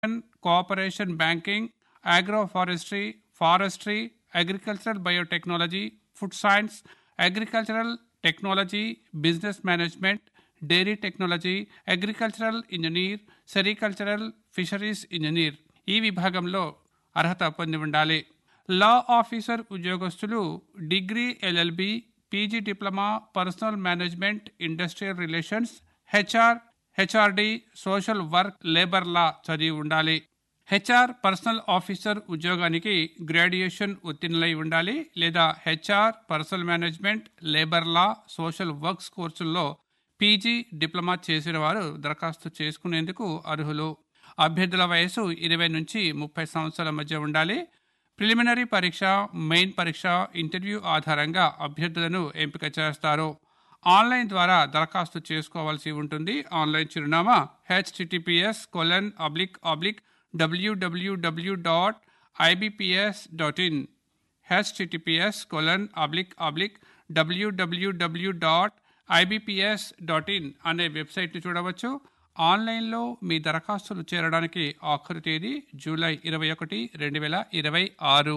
cooperation banking agroforestry, forestry, agricultural biotechnology, food science, agricultural technology, business management, dairy technology, agricultural engineer, sericultural, fisheries engineer ఈ విభాగంలో అర్హత పొంది ఉండాలి law officer ఉద్యోగస్తులు degree LLB PG diploma personal management industrial relations HR HRD social work labour law చదివి ఉండాలి HR personal officer ఉద్యోగానికి graduation ఉత్తీర్ణులై ఉండాలి లేదా HR personal management labour law social works కోర్సుల్లో పీజీ డిప్లొమా చేసిన వారు దరఖాస్తు చేసుకునేందుకు అర్హులు అభ్యర్థుల వయసు ఇరవై నుంచి ముప్పై సంవత్సరాల మధ్య ఉండాలి ప్రిలిమినరీ పరీక్ష మెయిన్ పరీక్ష ఇంటర్వ్యూ ఆధారంగా అభ్యర్థులను ఎంపిక చేస్తారు ఆన్లైన్ ద్వారా దరఖాస్తు చేసుకోవాల్సి ఉంటుంది ఆన్లైన్ చిరునామా HTTPS colon oblique oblique W W W dot IBPS dot in HTTPS colon oblique oblique W W W dot IBPS dot in అనే వెబ్సైట్ని చూడవచ్చు ఆన్లైన్లో మీ దరఖాస్తులు చేరడానికి ఆఖరు తేదీ జూలై ఇరవై ఒకటి రెండు వేల ఇరవై ఆరు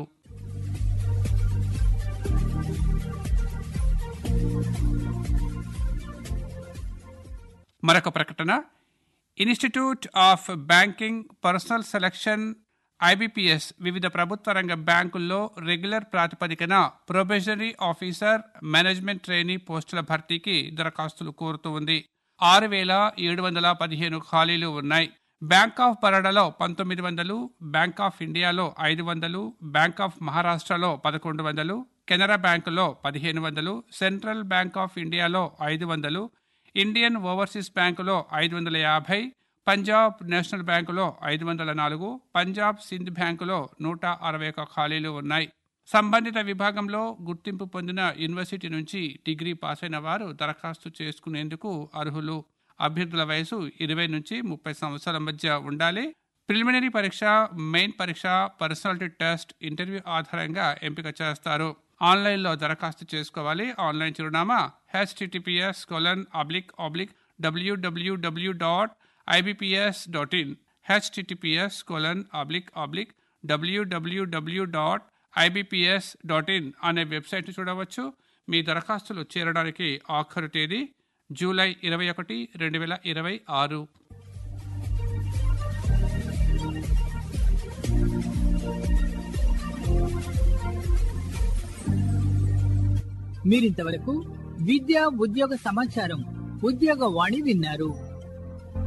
మరొక ప్రకటన institute of banking personnel selection IBPS వివిధ ప్రభుత్వ రంగ బ్యాంకుల్లో రెగ్యులర్ ప్రాతిపదికన ప్రొబేషనరీ ఆఫీసర్ మేనేజ్మెంట్ ట్రైనీ పోస్టుల భర్తీకి దరఖాస్తులు కోరుతూ ఉంది ఆరు వేల ఏడు వందల పదిహేను ఖాళీలు ఉన్నాయి బ్యాంక్ ఆఫ్ బరోడాలో పంతొమ్మిది వందలు బ్యాంక్ ఆఫ్ ఇండియాలో ఐదు వందలు బ్యాంక్ ఆఫ్ మహారాష్ట్రలో పదకొండు వందలు కెనరా బ్యాంకులో పదిహేను వందలు సెంట్రల్ బ్యాంక్ ఆఫ్ ఇండియాలో ఐదు వందలు ఇండియన్ ఓవర్సీస్ బ్యాంకులో ఐదు వందల యాభై పంజాబ్ నేషనల్ బ్యాంకులో ఐదు వందల నాలుగు పంజాబ్ సింధ్ బ్యాంకులో నూట అరవై ఒక ఖాళీలు ఉన్నాయి సంబంధిత విభాగంలో గుర్తింపు పొందిన యూనివర్సిటీ నుంచి డిగ్రీ పాస్ అయిన వారు దరఖాస్తు చేసుకునేందుకు అర్హులు అభ్యర్థుల వయసు ఇరవై నుంచి ముప్పై సంవత్సరాల మధ్య ఉండాలి ప్రిలిమినరీ పరీక్ష మెయిన్ పరీక్ష పర్సనాలిటీ టెస్ట్ ఇంటర్వ్యూ ఆధారంగా ఎంపిక చేస్తారు ఆన్లైన్లో దరఖాస్తు చేసుకోవాలి ఆన్లైన్ చిరునామా HTTPS colon oblique oblique W W W dot IBPS dot in HTTPS colon oblique oblique W W W dot IBPS dot in అనే వెబ్సైట్ చూడవచ్చు మీ దరఖాస్తులు చేరడానికి ఆఖరు తేదీ జూలై ఇరవై ఒకటి రెండు వేల ఇరవై ఆరు మీరింతవరకు విద్యా ఉద్యోగ సమాచారం ఉద్యోగ వాణి విన్నారు